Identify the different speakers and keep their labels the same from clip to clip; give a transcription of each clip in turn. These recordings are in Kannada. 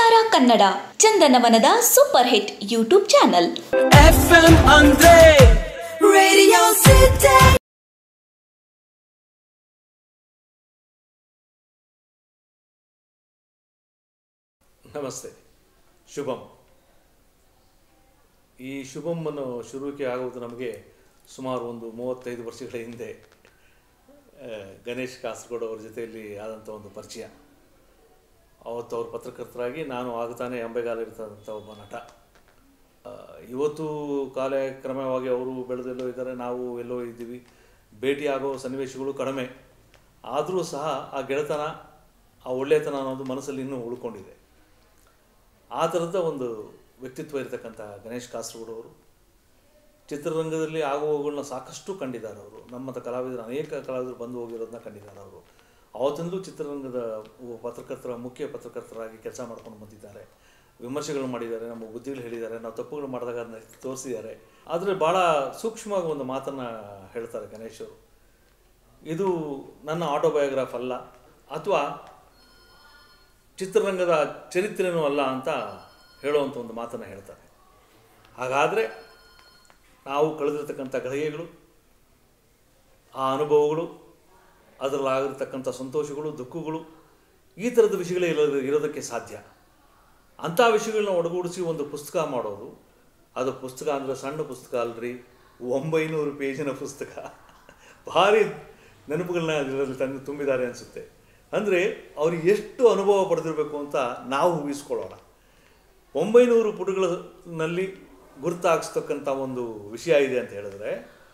Speaker 1: ತಾರಾ ಕನ್ನಡ ಚಂದನವನದ super hit YouTube channel
Speaker 2: FM ಅಂದ್ರೆ
Speaker 1: ರೇಡಿಯೋ ಸಿಟಿ
Speaker 3: ನಮಸ್ತೆ ಶುಭಂ ಈ ಶುಭಮ್ಮನ್ನು ಶುರುವಿಕೆ ಆಗುವುದು ನಮಗೆ ಸುಮಾರು ಒಂದು ಮೂವತ್ತೈದು ವರ್ಷಗಳ ಹಿಂದೆ ಆ, ಗಣೇಶ್ ಕಾಸರಗೋಡು ಅವ್ರ ಜೊತೆಯಲ್ಲಿ ಆದಂಥ ಒಂದು ಪರಿಚಯ ಅವತ್ತು ಅವರು ಪತ್ರಕರ್ತರಾಗಿ ನಾನು ಆಗತಾನೆ ಅಂಬೆಗಾಲಿರ್ತಂಥ ಒಬ್ಬ ನಟ ಆ, ಇವತ್ತು ಕಾಲಕ್ರಮವಾಗಿ ಅವರು ಬೆಳೆದೆಲ್ಲೋ ಇದ್ದಾರೆ ನಾವು ಎಲ್ಲೋ ಇದ್ದೀವಿ ಭೇಟಿಯಾಗೋ ಸನ್ನಿವೇಶಗಳು ಕಡಿಮೆ ಆದರೂ ಸಹ ಆ ಗೆಳೆತನ ಆ ಒಳ್ಳೆಯತನ ಅನ್ನೋದು ಮನಸ್ಸಲ್ಲಿ ಇನ್ನೂ ಉಳ್ಕೊಂಡಿದೆ ಆ ಥರದ ಒಂದು ವ್ಯಕ್ತಿತ್ವ ಇರತಕ್ಕಂಥ ಗಣೇಶ್ ಕಾಸರಗೋಡು ಅವರು ಚಿತ್ರರಂಗದಲ್ಲಿ ಆಗುವವುಗಳನ್ನ ಸಾಕಷ್ಟು ಕಂಡಿದ್ದಾರೆ ಅವರು ನಮ್ಮಂಥ ಕಲಾವಿದರು ಅನೇಕ ಕಲಾವಿದರು ಬಂದು ಹೋಗಿರೋದನ್ನ ಕಂಡಿದ್ದಾರೆ ಅವರು ಅವತ್ತಿಂದಲೂ ಚಿತ್ರರಂಗದ ಒಬ್ಬ ಪತ್ರಕರ್ತರ ಮುಖ್ಯ ಪತ್ರಕರ್ತರಾಗಿ ಕೆಲಸ ಮಾಡ್ಕೊಂಡು ಬಂದಿದ್ದಾರೆ ವಿಮರ್ಶೆಗಳು ಮಾಡಿದ್ದಾರೆ ನಮ್ಮ ಬುದ್ಧಿಗಳು ಹೇಳಿದ್ದಾರೆ ನಾವು ತಪ್ಪುಗಳು ಮಾಡಿದಾಗ ಅದನ್ನ ಎತ್ತಿ ತೋರಿಸಿದ್ದಾರೆ ಆದರೆ ಭಾಳ ಸೂಕ್ಷ್ಮವಾಗಿ ಒಂದು ಮಾತನ್ನು ಹೇಳ್ತಾರೆ ಗಣೇಶ್ ಅವರು ಇದು ನನ್ನ ಆಟೋಬಯೋಗ್ರಾಫ್ ಅಲ್ಲ ಅಥವಾ ಚಿತ್ರರಂಗದ ಚರಿತ್ರೆನೂ ಅಲ್ಲ ಅಂತ ಹೇಳುವಂಥ ಒಂದು ಮಾತನ್ನು ಹೇಳ್ತಾರೆ ಹಾಗಾದರೆ ನಾವು ಕಳೆದಿರ್ತಕ್ಕಂಥ ಗಳಿಗೆಗಳು ಆ ಅನುಭವಗಳು ಅದರಲ್ಲಾಗಿರ್ತಕ್ಕಂಥ ಸಂತೋಷಗಳು ದುಃಖಗಳು ಈ ಥರದ ವಿಷಯಗಳೇ ಇರೋದು ಇರೋದಕ್ಕೆ ಸಾಧ್ಯ ಅಂಥ ವಿಷಯಗಳನ್ನ ಒಡಗೂಡಿಸಿ ಒಂದು ಪುಸ್ತಕ ಮಾಡೋದು ಅದು ಪುಸ್ತಕ ಅಂದರೆ ಸಣ್ಣ ಪುಸ್ತಕ ಅಲ್ರಿ ಒಂಬೈನೂರು ಪೇಜಿನ ಪುಸ್ತಕ ಭಾರಿ ನೆನಪುಗಳನ್ನ ಇದರಲ್ಲಿ ತಂದು ತುಂಬಿದ್ದಾರೆ ಅನಿಸುತ್ತೆ ಅಂದರೆ ಅವ್ರಿಗೆ ಎಷ್ಟು ಅನುಭವ ಪಡೆದಿರಬೇಕು ಅಂತ ನಾವು ಊಹಿಸ್ಕೊಳ್ಳೋಣ ಒಂಬೈನೂರು ಪುಟಗಳಲ್ಲಿ ಗುರುತಾಗಿಸ್ತಕ್ಕಂಥ ಒಂದು ವಿಷಯ ಇದೆ ಅಂತ ಹೇಳಿದ್ರೆ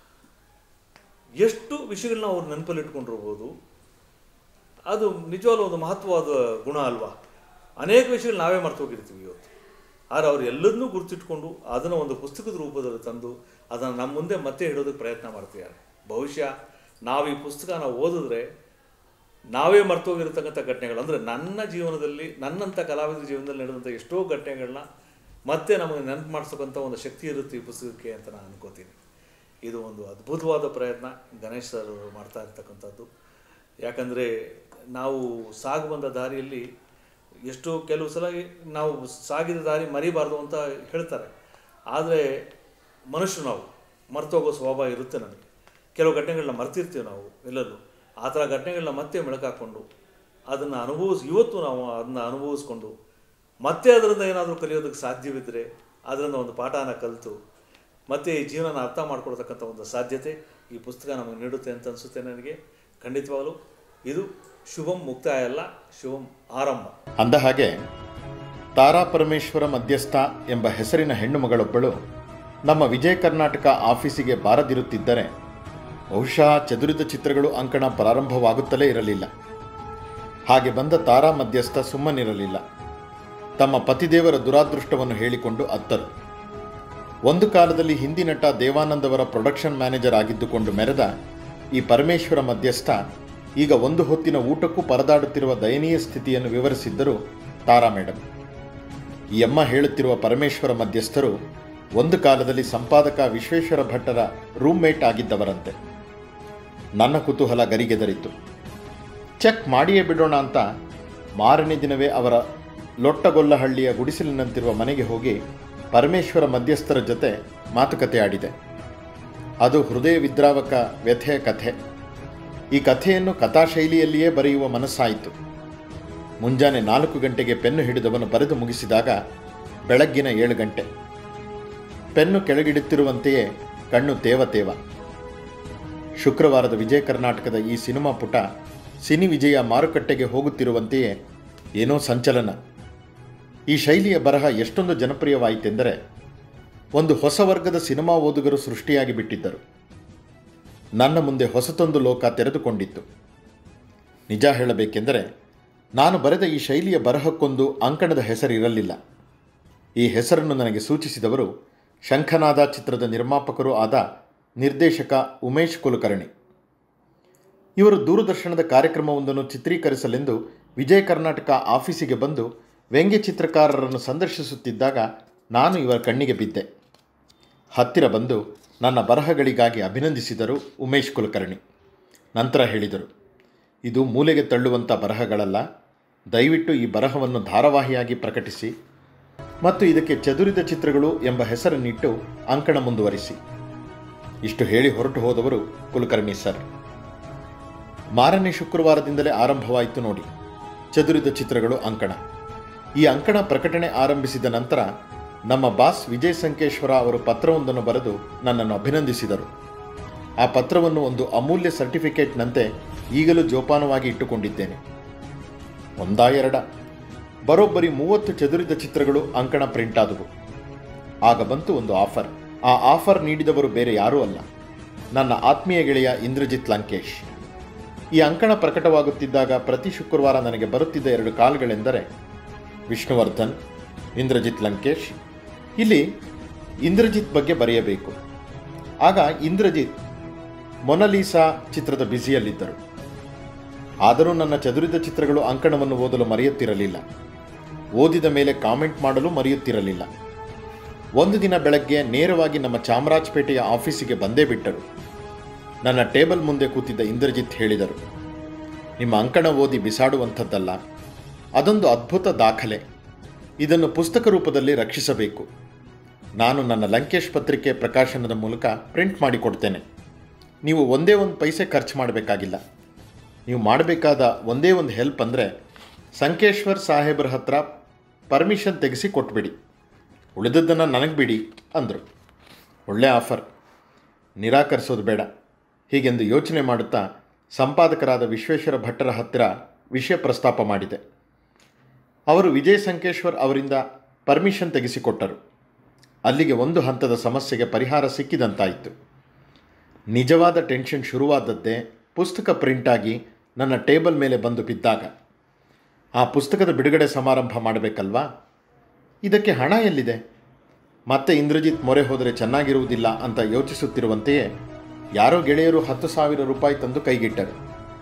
Speaker 3: ಎಷ್ಟು ವಿಷಯಗಳನ್ನ ಅವ್ರು ನೆನಪಲ್ಲಿ ಇಟ್ಕೊಂಡಿರ್ಬೋದು ಅದು ನಿಜವಾಗ್ಲೂ ಒಂದು ಮಹತ್ವವಾದ ಗುಣ ಅಲ್ವಾ ಅನೇಕ ವಿಷಯಗಳು ನಾವೇ ಮರ್ತು ಹೋಗಿರ್ತೀವಿ ಇವತ್ತು ಆದರೆ ಅವ್ರು ಎಲ್ಲದನ್ನೂ ಗುರುತಿಟ್ಕೊಂಡು ಅದನ್ನು ಒಂದು ಪುಸ್ತಕದ ರೂಪದಲ್ಲಿ ತಂದು ಅದನ್ನು ನಮ್ಮ ಮುಂದೆ ಮತ್ತೆ ಇಡೋದಕ್ಕೆ ಪ್ರಯತ್ನ ಮಾಡ್ತಿದ್ದಾರೆ ಬಹುಶಃ ನಾವು ಈ ಪುಸ್ತಕನ ಓದಿದ್ರೆ ನಾವೇ ಮರ್ತೋಗಿರ್ತಕ್ಕಂಥ ಘಟನೆಗಳು ಅಂದರೆ ನನ್ನ ಜೀವನದಲ್ಲಿ ನನ್ನಂಥ ಕಲಾವಿದರ ಜೀವನದಲ್ಲಿ ನಡೆದಂಥ ಎಷ್ಟೋ ಘಟನೆಗಳನ್ನ ಮತ್ತೆ ನಮಗೆ ನೆನಪು ಮಾಡಿಸ್ತಕ್ಕಂಥ ಒಂದು ಶಕ್ತಿ ಇರುತ್ತೆ ಈ ಪುಸ್ತಕಕ್ಕೆ ಅಂತ ನಾನು ಅನ್ಕೋತೀನಿ ಇದು ಒಂದು ಅದ್ಭುತವಾದ ಪ್ರಯತ್ನ ಗಣೇಶ್ ಸರ್ ಮಾಡ್ತಾ ಇರ್ತಕ್ಕಂಥದ್ದು ಯಾಕಂದರೆ ನಾವು ಸಾಗು ಬಂದ ದಾರಿಯಲ್ಲಿ ಎಷ್ಟೋ ಕೆಲವು ಸಲ ನಾವು ಸಾಗಿದ ದಾರಿ ಮರಿಬಾರ್ದು ಅಂತ ಹೇಳ್ತಾರೆ ಆದರೆ ಮನುಷ್ಯರು ನಾವು ಮರ್ತೋಗೋ ಸ್ವಭಾವ ಇರುತ್ತೆ ನಮಗೆ ಕೆಲವು ಘಟನೆಗಳನ್ನ ಮರ್ತಿರ್ತೀವಿ ನಾವು ಎಲ್ಲರೂ ಆ ಥರ ಘಟನೆಗಳನ್ನ ಮತ್ತೆ ಮೆಳಕಾಕೊಂಡು ಅದನ್ನು ಅನುಭವಿಸಿ ಇವತ್ತು ನಾವು ಅದನ್ನು ಅನುಭವಿಸ್ಕೊಂಡು ಮತ್ತೆ ಅದರಿಂದ ಏನಾದರೂ ಕಲಿಯೋದಕ್ಕೆ ಸಾಧ್ಯವಿದ್ದರೆ ಅದರಿಂದ ಒಂದು ಪಾಠನ ಕಲಿತು ಮತ್ತೆ ಈ ಜೀವನನ ಅರ್ಥ ಮಾಡ್ಕೊಳ್ತಕ್ಕಂಥ ಒಂದು ಸಾಧ್ಯತೆ ಈ ಪುಸ್ತಕ ನಮಗೆ ನೀಡುತ್ತೆ ಅಂತ ಅನಿಸುತ್ತೆ ನನಗೆ ಖಂಡಿತವಾಗಲೂ ಇದು ಶುಭಂ ಮುಕ್ತಾಯ ಅಲ್ಲ ಶುಭಂ ಆರಂಭ
Speaker 4: ಅಂದ ಹಾಗೆ ತಾರಾ ಪರಮೇಶ್ವರ ಮಧ್ಯಸ್ಥ ಎಂಬ ಹೆಸರಿನ ಹೆಣ್ಣು ಮಗಳೊಬ್ಬಳು ನಮ್ಮ ವಿಜಯ ಕರ್ನಾಟಕ ಆಫೀಸಿಗೆ ಬಾರದಿರುತ್ತಿದ್ದರೆ ಬಹುಶಃ ಚದುರಿದ ಚಿತ್ರಗಳು ಅಂಕಣ ಪ್ರಾರಂಭವಾಗುತ್ತಲೇ ಇರಲಿಲ್ಲ ಹಾಗೆ ಬಂದ ತಾರಾ ಮಧ್ಯಸ್ಥ ಸುಮ್ಮನಿರಲಿಲ್ಲ ತಮ್ಮ ಪತಿದೇವರ ದುರಾದೃಷ್ಟವನ್ನು ಹೇಳಿಕೊಂಡು ಅತ್ತರು ಒಂದು ಕಾಲದಲ್ಲಿ ಹಿಂದಿ ನಟ ದೇವಾನಂದವರ ಪ್ರೊಡಕ್ಷನ್ ಮ್ಯಾನೇಜರ್ ಆಗಿದ್ದುಕೊಂಡು ಮೆರೆದ ಈ ಪರಮೇಶ್ವರ ಮಧ್ಯಸ್ಥ ಈಗ ಒಂದು ಹೊತ್ತಿನ ಊಟಕ್ಕೂ ಪರದಾಡುತ್ತಿರುವ ದಯನೀಯ ಸ್ಥಿತಿಯನ್ನು ವಿವರಿಸಿದ್ದರು ತಾರಾ ಮೇಡಮ್ ಈ ಅಮ್ಮ ಹೇಳುತ್ತಿರುವ ಪರಮೇಶ್ವರ ಮಧ್ಯಸ್ಥರು ಒಂದು ಕಾಲದಲ್ಲಿ ಸಂಪಾದಕ ವಿಶ್ವೇಶ್ವರ ಭಟ್ಟರ ರೂಮ್ಮೇಟ್ ಆಗಿದ್ದವರಂತೆ ನನ್ನ ಕುತೂಹಲ ಗರಿಗೆದರಿತು ಚೆಕ್ ಮಾಡಿಯೇ ಬಿಡೋಣ ಅಂತ ಮಾರನೇ ದಿನವೇ ಅವರ ಲೊಟ್ಟಗೊಲ್ಲಹಳ್ಳಿಯ ಗುಡಿಸಲಿನಂತಿರುವ ಮನೆಗೆ ಹೋಗಿ ಪರಮೇಶ್ವರ ಮಧ್ಯಸ್ಥರ ಜೊತೆ ಮಾತುಕತೆ ಆಡಿದೆ ಅದು ಹೃದಯ ವಿದ್ರಾವಕ ವ್ಯಥೆಯ ಕಥೆ ಈ ಕಥೆಯನ್ನು ಕಥಾಶೈಲಿಯಲ್ಲಿಯೇ ಬರೆಯುವ ಮನಸ್ಸಾಯಿತು ಮುಂಜಾನೆ ನಾಲ್ಕು ಗಂಟೆಗೆ ಪೆನ್ನು ಹಿಡಿದವನು ಬರೆದು ಮುಗಿಸಿದಾಗ ಬೆಳಗ್ಗಿನ ಏಳು ಗಂಟೆ ಪೆನ್ನು ಕೆಳಗಿಡುತ್ತಿರುವಂತೆಯೇ ಕಣ್ಣು ತೇವ ತೇವ ಶುಕ್ರವಾರದ ವಿಜಯ ಕರ್ನಾಟಕದ ಈ ಸಿನಿಮಾ ಪುಟ ಸಿನಿ ವಿಜಯ ಮಾರುಕಟ್ಟೆಗೆ ಹೋಗುತ್ತಿರುವಂತೆಯೇ ಏನೋ ಸಂಚಲನ ಈ ಶೈಲಿಯ ಬರಹ ಎಷ್ಟೊಂದು ಜನಪ್ರಿಯವಾಯಿತೆಂದರೆ ಒಂದು ಹೊಸ ವರ್ಗದ ಸಿನಿಮಾ ಓದುಗರು ಸೃಷ್ಟಿಯಾಗಿ ಬಿಟ್ಟಿದ್ದರು ನನ್ನ ಮುಂದೆ ಹೊಸತೊಂದು ಲೋಕ ತೆರೆದುಕೊಂಡಿತ್ತು ನಿಜ ಹೇಳಬೇಕೆಂದರೆ ನಾನು ಬರೆದ ಈ ಶೈಲಿಯ ಬರಹಕ್ಕೊಂದು ಅಂಕಣದ ಹೆಸರಿರಲಿಲ್ಲ ಈ ಹೆಸರನ್ನು ನನಗೆ ಸೂಚಿಸಿದವರು ಶಂಖನಾದ ಚಿತ್ರದ ನಿರ್ಮಾಪಕರೂ ಆದ ನಿರ್ದೇಶಕ ಉಮೇಶ್ ಕುಲಕರ್ಣಿ ಇವರು ದೂರದರ್ಶನದ ಕಾರ್ಯಕ್ರಮವೊಂದನ್ನು ಚಿತ್ರೀಕರಿಸಲೆಂದು ವಿಜಯ ಕರ್ನಾಟಕ ಆಫೀಸಿಗೆ ಬಂದು ವ್ಯಂಗ್ಯ ಚಿತ್ರಕಾರರನ್ನು ಸಂದರ್ಶಿಸುತ್ತಿದ್ದಾಗ ನಾನು ಇವರ ಕಣ್ಣಿಗೆ ಬಿದ್ದೆ ಹತ್ತಿರ ಬಂದು ನನ್ನ ಬರಹಗಳಿಗಾಗಿ ಅಭಿನಂದಿಸಿದರು ಉಮೇಶ್ ಕುಲಕರ್ಣಿ ನಂತರ ಹೇಳಿದರು ಇದು ಮೂಲೆಗೆ ತಳ್ಳುವಂಥ ಬರಹಗಳಲ್ಲ ದಯವಿಟ್ಟು ಈ ಬರಹವನ್ನು ಧಾರಾವಾಹಿಯಾಗಿ ಪ್ರಕಟಿಸಿ ಮತ್ತು ಇದಕ್ಕೆ ಚದುರಿದ ಚಿತ್ರಗಳು ಎಂಬ ಹೆಸರನ್ನಿಟ್ಟು ಅಂಕಣ ಮುಂದುವರಿಸಿ ಇಷ್ಟು ಹೇಳಿ ಹೊರಟು ಹೋದವರು ಕುಲಕರ್ಣಿ ಸರ್ ಮಾರನೇ ಶುಕ್ರವಾರದಿಂದಲೇ ಆರಂಭವಾಯಿತು ನೋಡಿ ಚದುರಿದ ಚಿತ್ರಗಳು ಅಂಕಣ ಈ ಅಂಕಣ ಪ್ರಕಟಣೆ ಆರಂಭಿಸಿದ ನಂತರ ನಮ್ಮ ಬಾಸ್ ವಿಜಯ್ ಸಂಕೇಶ್ವರ ಅವರು ಪತ್ರವೊಂದನ್ನು ಬರೆದು ನನ್ನನ್ನು ಅಭಿನಂದಿಸಿದರು ಆ ಪತ್ರವನ್ನು ಒಂದು ಅಮೂಲ್ಯ ಸರ್ಟಿಫಿಕೇಟ್ನಂತೆ ಈಗಲೂ ಜೋಪಾನವಾಗಿ ಇಟ್ಟುಕೊಂಡಿದ್ದೇನೆ ಒಂದಾ ಎರಡ ಬರೋಬ್ಬರಿ ಮೂವತ್ತು ಚದುರಿದ ಚಿತ್ರಗಳು ಅಂಕಣ ಪ್ರಿಂಟ್ ಆದವು ಆಗ ಬಂತು ಒಂದು ಆಫರ್ ಆ ಆಫರ್ ನೀಡಿದವರು ಬೇರೆ ಯಾರೂ ಅಲ್ಲ ನನ್ನ ಆತ್ಮೀಯ ಗೆಳೆಯ ಇಂದ್ರಜಿತ್ ಲಂಕೇಶ್ ಈ ಅಂಕಣ ಪ್ರಕಟವಾಗುತ್ತಿದ್ದಾಗ ಪ್ರತಿ ಶುಕ್ರವಾರ ನನಗೆ ಬರುತ್ತಿದ್ದ ಎರಡು ಕಾಲ್ಗಳೆಂದರೆ ವಿಷ್ಣುವರ್ಧನ್ ಇಂದ್ರಜಿತ್ ಲಂಕೇಶ್ ಇಲ್ಲಿ ಇಂದ್ರಜಿತ್ ಬಗ್ಗೆ ಬರೆಯಬೇಕು ಆಗ ಇಂದ್ರಜಿತ್ ಮೊನಲೀಸಾ ಚಿತ್ರದ ಬ್ಯುಸಿಯಲ್ಲಿದ್ದರು ಆದರೂ ನನ್ನ ಚದುರಿದ ಚಿತ್ರಗಳು ಅಂಕಣವನ್ನು ಓದಲು ಮರೆಯುತ್ತಿರಲಿಲ್ಲ ಓದಿದ ಮೇಲೆ ಕಾಮೆಂಟ್ ಮಾಡಲು ಮರೆಯುತ್ತಿರಲಿಲ್ಲ ಒಂದು ದಿನ ಬೆಳಗ್ಗೆ ನೇರವಾಗಿ ನಮ್ಮ ಚಾಮರಾಜಪೇಟೆಯ ಆಫೀಸಿಗೆ ಬಂದೇ ಬಿಟ್ಟರು ನನ್ನ ಟೇಬಲ್ ಮುಂದೆ ಕೂತಿದ್ದ ಇಂದ್ರಜಿತ್ ಹೇಳಿದರು ನಿಮ್ಮ ಅಂಕಣ ಓದಿ ಬಿಸಾಡುವಂಥದ್ದಲ್ಲ ಅದೊಂದು ಅದ್ಭುತ ದಾಖಲೆ ಇದನ್ನು ಪುಸ್ತಕ ರೂಪದಲ್ಲಿ ರಕ್ಷಿಸಬೇಕು ನಾನು ನನ್ನ ಲಂಕೇಶ್ ಪತ್ರಿಕೆ ಪ್ರಕಾಶನದ ಮೂಲಕ ಪ್ರಿಂಟ್ ಮಾಡಿಕೊಡ್ತೇನೆ ನೀವು ಒಂದೇ ಒಂದು ಪೈಸೆ ಖರ್ಚು ಮಾಡಬೇಕಾಗಿಲ್ಲ ನೀವು ಮಾಡಬೇಕಾದ ಒಂದೇ ಒಂದು ಹೆಲ್ಪ್ ಅಂದರೆ ಸಂಕೇಶ್ವರ್ ಸಾಹೇಬ್ರ ಹತ್ರ ಪರ್ಮಿಷನ್ ತೆಗೆಸಿ ಕೊಟ್ಬಿಡಿ ಉಳಿದದ್ದನ್ನು ನನಗೆ ಬಿಡಿ ಅಂದರು ಒಳ್ಳೆ ಆಫರ್ ನಿರಾಕರಿಸೋದು ಬೇಡ ಹೀಗೆಂದು ಯೋಚನೆ ಮಾಡುತ್ತಾ ಸಂಪಾದಕರಾದ ವಿಶ್ವೇಶ್ವರ ಭಟ್ಟರ ಹತ್ತಿರ ವಿಷಯ ಪ್ರಸ್ತಾಪ ಮಾಡಿದೆ ಅವರು ವಿಜಯ್ ಸಂಕೇಶ್ವರ್ ಅವರಿಂದ ಪರ್ಮಿಷನ್ ತೆಗೆಸಿಕೊಟ್ಟರು ಅಲ್ಲಿಗೆ ಒಂದು ಹಂತದ ಸಮಸ್ಯೆಗೆ ಪರಿಹಾರ ಸಿಕ್ಕಿದಂತಾಯಿತು ನಿಜವಾದ ಟೆನ್ಷನ್ ಶುರುವಾದದ್ದೇ ಪುಸ್ತಕ ಪ್ರಿಂಟಾಗಿ ನನ್ನ ಟೇಬಲ್ ಮೇಲೆ ಬಂದು ಬಿದ್ದಾಗ ಆ ಪುಸ್ತಕದ ಬಿಡುಗಡೆ ಸಮಾರಂಭ ಮಾಡಬೇಕಲ್ವಾ ಇದಕ್ಕೆ ಹಣ ಎಲ್ಲಿದೆ ಮತ್ತೆ ಇಂದ್ರಜಿತ್ ಮೊರೆ ಹೋದರೆ ಚೆನ್ನಾಗಿರುವುದಿಲ್ಲ ಅಂತ ಯೋಚಿಸುತ್ತಿರುವಂತೆಯೇ ಯಾರೋ ಗೆಳೆಯರು ಹತ್ತು ಸಾವಿರ ರೂಪಾಯಿ ತಂದು ಕೈಗಿಟ್ಟರು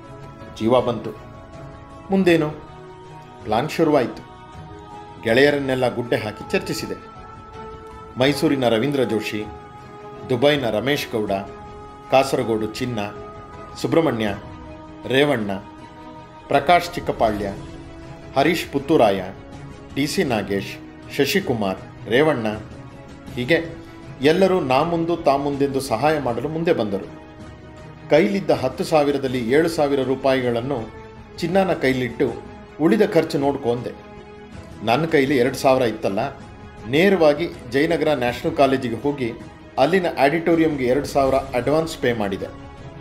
Speaker 4: ಜೀವ ಬಂತು ಮುಂದೇನು ಪ್ಲಾನ್ ಶುರುವಾಯಿತು ಗೆಳೆಯರನ್ನೆಲ್ಲ ಗುಡ್ಡೆ ಹಾಕಿ ಚರ್ಚಿಸಿದೆ ಮೈಸೂರಿನ ರವೀಂದ್ರ ಜೋಶಿ ದುಬೈನ ರಮೇಶ್ ಗೌಡ ಕಾಸರಗೋಡು ಚಿನ್ನ ಸುಬ್ರಹ್ಮಣ್ಯ ರೇವಣ್ಣ ಪ್ರಕಾಶ್ ಚಿಕ್ಕಪಾಳ್ಯ ಹರೀಶ್ ಪುತ್ತೂರಾಯ ಡಿ ಸಿ ನಾಗೇಶ್ ಶಶಿಕುಮಾರ್ ರೇವಣ್ಣ ಹೀಗೆ ಎಲ್ಲರೂ ನಾ ಮುಂದು ತಾ ಮುಂದೆಂದು ಸಹಾಯ ಮಾಡಲು ಮುಂದೆ ಬಂದರು ಕೈಲಿದ್ದ ಹತ್ತು ಸಾವಿರದಲ್ಲಿ ಏಳು ಸಾವಿರ ರೂಪಾಯಿಗಳನ್ನು ಚಿನ್ನನ ಕೈಲಿಟ್ಟು ಉಳಿದ ಖರ್ಚು ನೋಡ್ಕೊಂಡೆ ನನ್ನ ಕೈಲಿ ಎರಡು ಸಾವಿರ ಇತ್ತಲ್ಲ ನೇರವಾಗಿ ಜಯನಗರ ನ್ಯಾಷನಲ್ ಕಾಲೇಜಿಗೆ ಹೋಗಿ ಅಲ್ಲಿನ ಆಡಿಟೋರಿಯಂಗೆ ಎರಡು ಸಾವಿರ ಅಡ್ವಾನ್ಸ್ ಪೇ ಮಾಡಿದೆ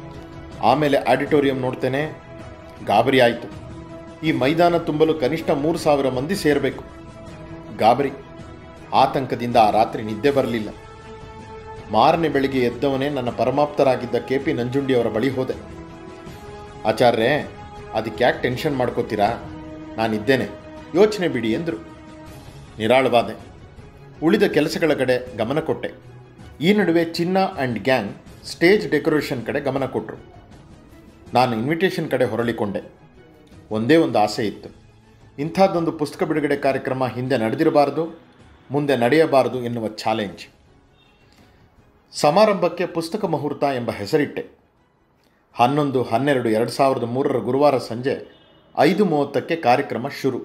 Speaker 4: ಆಮೇಲೆ ಆಡಿಟೋರಿಯಂ ನೋಡ್ತೇನೆ ಗಾಬರಿ ಆಯಿತು ಈ ಮೈದಾನ ತುಂಬಲು ಕನಿಷ್ಠ ಮೂರು ಸಾವಿರ ಮಂದಿ ಸೇರಬೇಕು ಗಾಬರಿ ಆತಂಕದಿಂದ ಆ ರಾತ್ರಿ ನಿದ್ದೆ ಬರಲಿಲ್ಲ ಮಾರನೇ ಬೆಳಿಗ್ಗೆ ಎದ್ದವನೇ ನನ್ನ ಪರಮಾಪ್ತರಾಗಿದ್ದ ಕೆ ಪಿ ನಂಜುಂಡಿಯವರ ಬಳಿ ಹೋದೆ ಆಚಾರ್ಯರೇ ಅದಕ್ಕೆ ಯಾಕೆ ಟೆನ್ಷನ್ ಮಾಡ್ಕೋತೀರಾ ನಾನಿದ್ದೇನೆ ಯೋಚನೆ ಬಿಡಿ ಎಂದರು ನಿರಾಳವಾದೆ ಉಳಿದ ಕೆಲಸಗಳ ಕಡೆ ಗಮನ ಕೊಟ್ಟೆ ಈ ನಡುವೆ ಚಿನ್ನ ಆ್ಯಂಡ್ ಗ್ಯಾಂಗ್ ಸ್ಟೇಜ್ ಡೆಕೋರೇಷನ್ ಕಡೆ ಗಮನ ಕೊಟ್ಟರು ನಾನು ಇನ್ವಿಟೇಷನ್ ಕಡೆ ಹೊರಳಿಕೊಂಡೆ ಒಂದೇ ಒಂದು ಆಸೆ ಇತ್ತು ಇಂಥದ್ದೊಂದು ಪುಸ್ತಕ ಬಿಡುಗಡೆ ಕಾರ್ಯಕ್ರಮ ಹಿಂದೆ ನಡೆದಿರಬಾರದು ಮುಂದೆ ನಡೆಯಬಾರದು ಎನ್ನುವ ಚಾಲೆಂಜ್ ಸಮಾರಂಭಕ್ಕೆ ಪುಸ್ತಕ ಮುಹೂರ್ತ ಎಂಬ ಹೆಸರಿಟ್ಟೆ ಹನ್ನೊಂದು ಹನ್ನೆರಡು ಎರಡು ಸಾವಿರದ ಮೂರರ ಗುರುವಾರ ಸಂಜೆ ಐದು ಮೂವತ್ತಕ್ಕೆ ಕಾರ್ಯಕ್ರಮ ಶುರು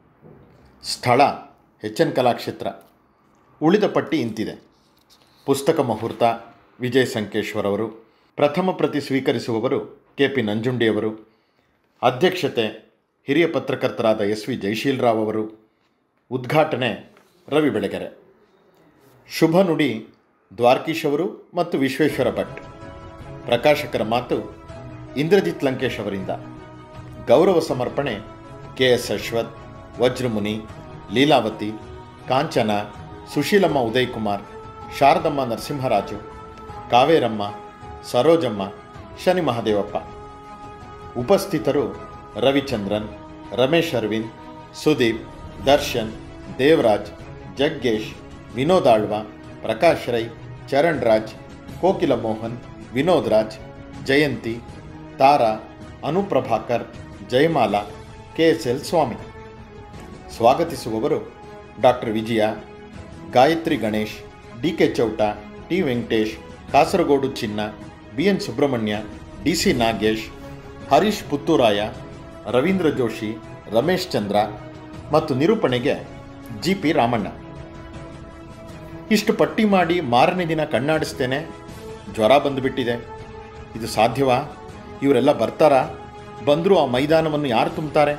Speaker 4: ಸ್ಥಳ ಎಚ್ ಎನ್ ಕಲಾಕ್ಷೇತ್ರ ಉಳಿದ ಪಟ್ಟಿ ಇಂತಿದೆ ಪುಸ್ತಕ ಮುಹೂರ್ತ ವಿಜಯ್ ಸಂಕೇಶ್ವರ್ ಅವರು ಪ್ರಥಮ ಪ್ರತಿ ಸ್ವೀಕರಿಸುವವರು ಕೆ ಪಿ ನಂಜುಂಡಿಯವರು ಅಧ್ಯಕ್ಷತೆ ಹಿರಿಯ ಪತ್ರಕರ್ತರಾದ ಎಸ್ ವಿ ಜಯಶೀಲರಾವ್ ಅವರು ಉದ್ಘಾಟನೆ ರವಿ ಬೆಳಗೆರೆ ಶುಭ ನುಡಿ ದ್ವಾರ್ಕೀಶ್ ಅವರು ಮತ್ತು ವಿಶ್ವೇಶ್ವರ ಭಟ್ ಪ್ರಕಾಶಕರ ಮಾತು ಇಂದ್ರಜಿತ್ ಲಂಕೇಶ್ ಅವರಿಂದ ಗೌರವ ಸಮರ್ಪಣೆ ಕೆ ಎಸ್ ಅಶ್ವಥ್ ವಜ್ರಮುನಿ ಲೀಲಾವತಿ ಕಾಂಚನ ಸುಶೀಲಮ್ಮ ಉದಯಕುಮಾರ್ ಶಾರದಮ್ಮ ನರಸಿಂಹರಾಜು ಕಾವೇರಮ್ಮ ಸರೋಜಮ್ಮ ಶನಿ ಮಹದೇವಪ್ಪ ಉಪಸ್ಥಿತರು Ravichandran Ramesh Aravind Sudeep Darshan Devaraj Jaggesh Vinod Alva Prakash Rai Charan Raj Kokila Mohan Vinod Raj Jayanthi Tara Anuprabhakar Jayamala K S L Swamy ಸ್ವಾಗತಿಸುವವರು doctor Vijaya Gayathri Ganesh D K Chouta T Venkatesh Kasaragod Chinna B N Subrahmanya D C Nagesh Harish Puthuraya Ravindra Joshi Ramesh Chandra ಮತ್ತು ನಿರೂಪಣೆಗೆ ಜಿ ಪಿ ರಾಮಣ್ಣ ಇಷ್ಟು ಪಟ್ಟಿ ಮಾಡಿ ಮಾರನೇ ದಿನ ಕಣ್ಣಾಡಿಸ್ತೇನೆ ಜ್ವರ ಬಂದುಬಿಟ್ಟಿದೆ ಇದು ಸಾಧ್ಯವಾ ಇವರೆಲ್ಲ ಬರ್ತಾರಾ ಬಂದರೂ ಆ ಮೈದಾನವನ್ನು ಯಾರು ತುಂಬ್ತಾರೆ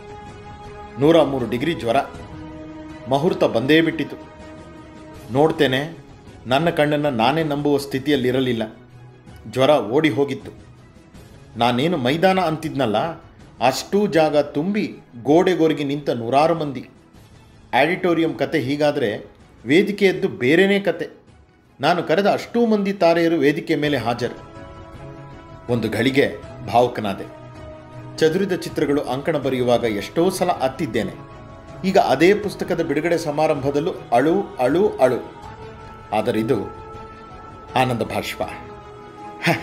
Speaker 4: ನೂರ ಮೂರು ಡಿಗ್ರಿ ಜ್ವರ ಮುಹೂರ್ತ ಬಂದೇ ಬಿಟ್ಟಿತು ನೋಡ್ತೇನೆ ನನ್ನ ಕಣ್ಣನ್ನು ನಾನೇ ನಂಬುವ ಸ್ಥಿತಿಯಲ್ಲಿರಲಿಲ್ಲ ಜ್ವರ ಓಡಿ ಹೋಗಿತ್ತು ನಾನೇನು ಮೈದಾನ ಅಂತಿದ್ನಲ್ಲ ಅಷ್ಟೂ ಜಾಗ ತುಂಬಿ ಗೋಡೆಗೋರಿಗೆ ನಿಂತ ನೂರಾರು ಮಂದಿ ಆಡಿಟೋರಿಯಂ ಕತೆ ಹೀಗಾದರೆ ವೇದಿಕೆಯದ್ದು ಬೇರೆಯೇ ಕತೆ ನಾನು ಕರೆದ ಅಷ್ಟೂ ಮಂದಿ ತಾರೆಯರು ವೇದಿಕೆ ಮೇಲೆ ಹಾಜರು ಒಂದು ಗಳಿಗೆ ಭಾವುಕನಾದೆ ಚದುರಿದ ಚಿತ್ರಗಳು ಅಂಕಣ ಬರೆಯುವಾಗ ಎಷ್ಟೋ ಸಲ ಅತ್ತಿದ್ದೇನೆ ಈಗ ಅದೇ ಪುಸ್ತಕದ ಬಿಡುಗಡೆ ಸಮಾರಂಭದಲ್ಲೂ ಅಳು ಅಳು ಅಳು ಆದರೆ ಇದು ಆನಂದ ಭಾಷ್ಪ ಹ.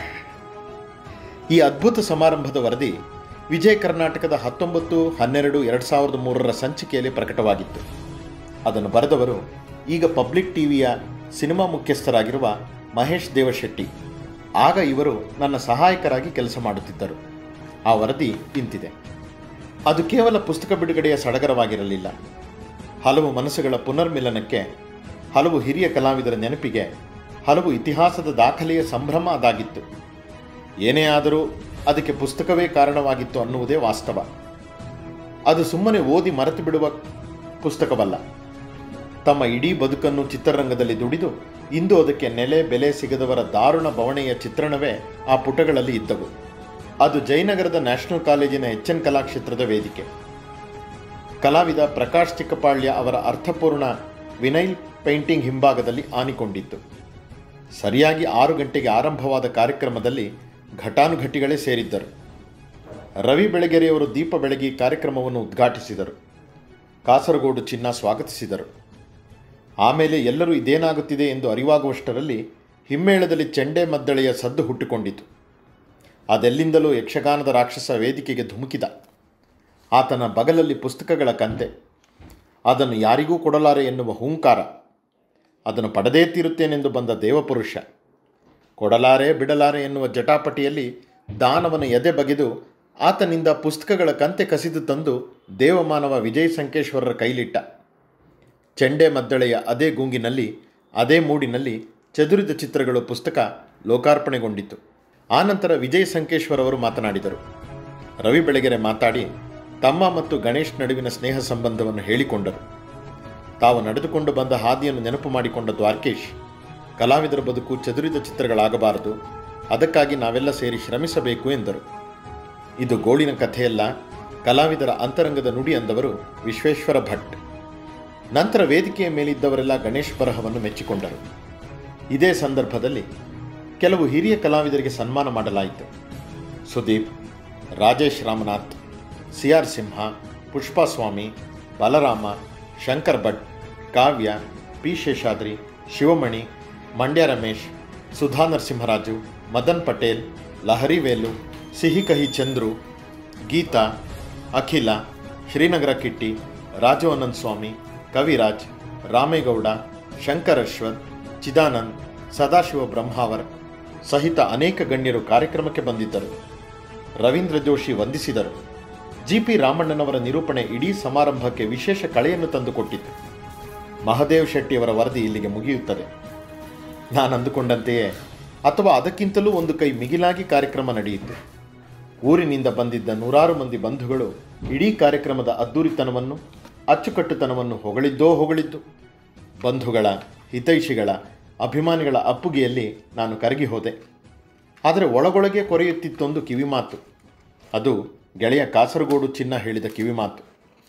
Speaker 4: ಈ ಅದ್ಭುತ ಸಮಾರಂಭದ ವರದಿ ವಿಜಯ ಕರ್ನಾಟಕದ ಹತ್ತೊಂಬತ್ತು ಹನ್ನೆರಡು ಎರಡು ಸಾವಿರದ ಮೂರರ ಸಂಚಿಕೆಯಲ್ಲಿ ಪ್ರಕಟವಾಗಿತ್ತು ಅದನ್ನು ಬರೆದವರು ಈಗ ಪಬ್ಲಿಕ್ ಟಿವಿಯ ಸಿನಿಮಾ ಮುಖ್ಯಸ್ಥರಾಗಿರುವ ಮಹೇಶ್ ದೇವಶೆಟ್ಟಿ ಆಗ ಇವರು ನನ್ನ ಸಹಾಯಕರಾಗಿ ಕೆಲಸ ಮಾಡುತ್ತಿದ್ದರು ಆ ವರದಿ ಇಂತಿದೆ ಅದು ಕೇವಲ ಪುಸ್ತಕ ಬಿಡುಗಡೆಯ ಸಡಗರವಾಗಿರಲಿಲ್ಲ ಹಲವು ಮನಸ್ಸುಗಳ ಪುನರ್ಮಿಲನಕ್ಕೆ ಹಲವು ಹಿರಿಯ ಕಲಾವಿದರ ನೆನಪಿಗೆ ಹಲವು ಇತಿಹಾಸದ ದಾಖಲೆಯ ಸಂಭ್ರಮ ಅದಾಗಿತ್ತು ಏನೇ ಆದರೂ ಅದಕ್ಕೆ ಪುಸ್ತಕವೇ ಕಾರಣವಾಗಿತ್ತು ಅನ್ನುವುದೇ ವಾಸ್ತವ ಅದು ಸುಮ್ಮನೆ ಓದಿ ಮರೆತು ಬಿಡುವ ಪುಸ್ತಕವಲ್ಲ ತಮ್ಮ ಇಡೀ ಬದುಕನ್ನು ಚಿತ್ರರಂಗದಲ್ಲಿ ದುಡಿದು ಇಂದು ಅದಕ್ಕೆ ನೆಲೆ ಬೆಲೆ ಸಿಗದವರ ದಾರುಣ ಬವಣೆಯ ಚಿತ್ರಣವೇ ಆ ಪುಟಗಳಲ್ಲಿ ಇದ್ದವು ಅದು ಜಯನಗರದ ನ್ಯಾಷನಲ್ ಕಾಲೇಜಿನ ಎಚ್ ಎನ್ ಕಲಾಕ್ಷೇತ್ರದ ವೇದಿಕೆ ಕಲಾವಿದ ಪ್ರಕಾಶ್ ಚಿಕ್ಕಪಾಳ್ಯ ಅವರ ಅರ್ಥಪೂರ್ಣ ವಿನೈಲ್ ಪೇಂಟಿಂಗ್ ಹಿಂಭಾಗದಲ್ಲಿ ಆನಿಕೊಂಡಿತ್ತು ಸರಿಯಾಗಿ ಆರು ಗಂಟೆಗೆ ಆರಂಭವಾದ ಕಾರ್ಯಕ್ರಮದಲ್ಲಿ ಘಟಾನುಘಟಿಗಳೇ ಸೇರಿದ್ದರು ರವಿ ಬೆಳಗೆರೆಯವರು ದೀಪ ಬೆಳಗಿ ಕಾರ್ಯಕ್ರಮವನ್ನು ಉದ್ಘಾಟಿಸಿದರು ಕಾಸರಗೋಡು ಚಿನ್ನ ಸ್ವಾಗತಿಸಿದರು ಆಮೇಲೆ ಎಲ್ಲರೂ ಇದೇನಾಗುತ್ತಿದೆ ಎಂದು ಅರಿವಾಗುವಷ್ಟರಲ್ಲಿ ಹಿಮ್ಮೇಳದಲ್ಲಿ ಚೆಂಡೆ ಮದ್ದಳೆಯ ಸದ್ದು ಹುಟ್ಟಿಕೊಂಡಿತು ಅದೆಲ್ಲಿಂದಲೂ ಯಕ್ಷಗಾನದ ರಾಕ್ಷಸ ವೇದಿಕೆಗೆ ಧುಮುಕಿದ ಆತನ ಬಗಲಲ್ಲಿ ಪುಸ್ತಕಗಳ ಕಂತೆ ಅದನ್ನು ಯಾರಿಗೂ ಕೊಡಲಾರೆ ಎನ್ನುವ ಹೂಂಕಾರ ಅದನ್ನು ಪಡೆದೇ ತೀರುತ್ತೇನೆಂದು ಬಂದ ದೇವಪುರುಷ ಕೊಡಲಾರೆ ಬಿಡಲಾರೆ ಎನ್ನುವ ಜಟಾಪಟಿಯಲ್ಲಿ ದಾನವನ ಎದೆ ಬಗೆದು ಆತನಿಂದ ಪುಸ್ತಕಗಳ ಕಂತೆ ಕಸಿದು ತಂದು ದೇವಮಾನವ ವಿಜಯ ಸಂಕೇಶ್ವರರ ಕೈಲಿಟ್ಟ ಚೆಂಡೆ ಮದ್ದಳೆಯ ಅದೇ ಗುಂಗಿನಲ್ಲಿ ಅದೇ ಮೂಡಿನಲ್ಲಿ ಚದುರಿದ ಚಿತ್ರಗಳು ಪುಸ್ತಕ ಲೋಕಾರ್ಪಣೆಗೊಂಡಿತು ಆನಂತರ ವಿಜಯ್ ಸಂಕೇಶ್ವರ್ ಅವರು ಮಾತನಾಡಿದರು ರವಿ ಬೆಳಗೆರೆ ಮಾತಾಡಿ ತಮ್ಮ ಮತ್ತು ಗಣೇಶ್ ನಡುವಿನ ಸ್ನೇಹ ಸಂಬಂಧವನ್ನು ಹೇಳಿಕೊಂಡರು ತಾವು ನಡೆದುಕೊಂಡು ಬಂದ ಹಾದಿಯನ್ನು ನೆನಪು ಮಾಡಿಕೊಂಡ ದ್ವಾರಕೇಶ್ ಕಲಾವಿದರ ಬದುಕು ಚದುರಿದ ಚಿತ್ರಗಳಾಗಬಾರದು ಅದಕ್ಕಾಗಿ ನಾವೆಲ್ಲ ಸೇರಿ ಶ್ರಮಿಸಬೇಕು ಎಂದರು ಇದು ಗೋಳಿನ ಕಥೆಯಲ್ಲ ಕಲಾವಿದರ ಅಂತರಂಗದ ನುಡಿ ಅಂದವರು ವಿಶ್ವೇಶ್ವರ ಭಟ್ ನಂತರ ವೇದಿಕೆಯ ಮೇಲಿದ್ದವರೆಲ್ಲ ಗಣೇಶ್ ಬರಹವನ್ನು ಮೆಚ್ಚಿಕೊಂಡರು ಇದೇ ಸಂದರ್ಭದಲ್ಲಿ ಕೆಲವು ಹಿರಿಯ ಕಲಾವಿದರಿಗೆ ಸನ್ಮಾನ ಮಾಡಲಾಯಿತು Sudeep Rajesh Ramanath C R Simha Pushpaswamy Balarama Shankar Bhat Kavya P Sheshadri Shivamani Mandya Ramesh Sudha Narasimharaju Madan Patel Lahari Velu Sihi Kahi Chandru Geetha ಅಖಿಲ ಶ್ರೀನಗರ ಕಿಟ್ಟಿ ರಾಜು ಅನಂತ್ ಸ್ವಾಮಿ ಕವಿರಾಜ್ ರಾಮೇಗೌಡ ಶಂಕರ್ ಅಶ್ವಥ್ ಚಿದಾನಂದ್ ಸದಾಶಿವ ಬ್ರಹ್ಮಾವರ್ ಸಹಿತ ಅನೇಕ ಗಣ್ಯರು ಕಾರ್ಯಕ್ರಮಕ್ಕೆ ಬಂದಿದ್ದರು ರವೀಂದ್ರ ಜೋಶಿ ವಂದಿಸಿದರು ಜಿ ಪಿ ರಾಮಣ್ಣನವರ ನಿರೂಪಣೆ ಇಡೀ ಸಮಾರಂಭಕ್ಕೆ ವಿಶೇಷ ಕಳೆಯನ್ನು ತಂದುಕೊಟ್ಟಿತು ಮಹದೇವ್ ಶೆಟ್ಟಿಯವರ ವರದಿ ಇಲ್ಲಿಗೆ ಮುಗಿಯುತ್ತದೆ ನಾನು ಅಂದುಕೊಂಡಂತೆಯೇ ಅಥವಾ ಅದಕ್ಕಿಂತಲೂ ಒಂದು ಕೈ ಮಿಗಿಲಾಗಿ ಕಾರ್ಯಕ್ರಮ ನಡೆಯಿತು ಊರಿನಿಂದ ಬಂದಿದ್ದ ನೂರಾರು ಮಂದಿ ಬಂಧುಗಳು ಇಡೀ ಕಾರ್ಯಕ್ರಮದ ಅದ್ದೂರಿತನವನ್ನು ಅಚ್ಚುಕಟ್ಟುತನವನ್ನು ಹೊಗಳಿದ್ದೋ ಹೊಗಳಿದ್ದು ಬಂಧುಗಳ ಹಿತೈಷಿಗಳ ಅಭಿಮಾನಿಗಳ ಅಪ್ಪುಗೆಯಲ್ಲಿ ನಾನು ಕರಗಿ ಹೋದೆ ಆದರೆ ಒಳಗೊಳಗೆ ಕೊರೆಯುತ್ತಿತ್ತೊಂದು ಕಿವಿಮಾತು ಅದು ಗೆಳೆಯ ಕಾಸರಗೋಡು ಚಿನ್ನ ಹೇಳಿದ ಕಿವಿಮಾತು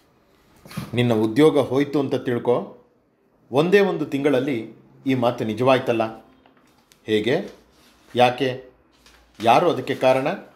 Speaker 4: ನಿನ್ನ ಉದ್ಯೋಗ ಹೋಯಿತು ಅಂತ ತಿಳ್ಕೊ ಒಂದೇ ಒಂದು ತಿಂಗಳಲ್ಲಿ ಈ ಮಾತು ನಿಜವಾಯ್ತಲ್ಲ ಹೇಗೆ ಯಾಕೆ ಯಾರು ಅದಕ್ಕೆ ಕಾರಣ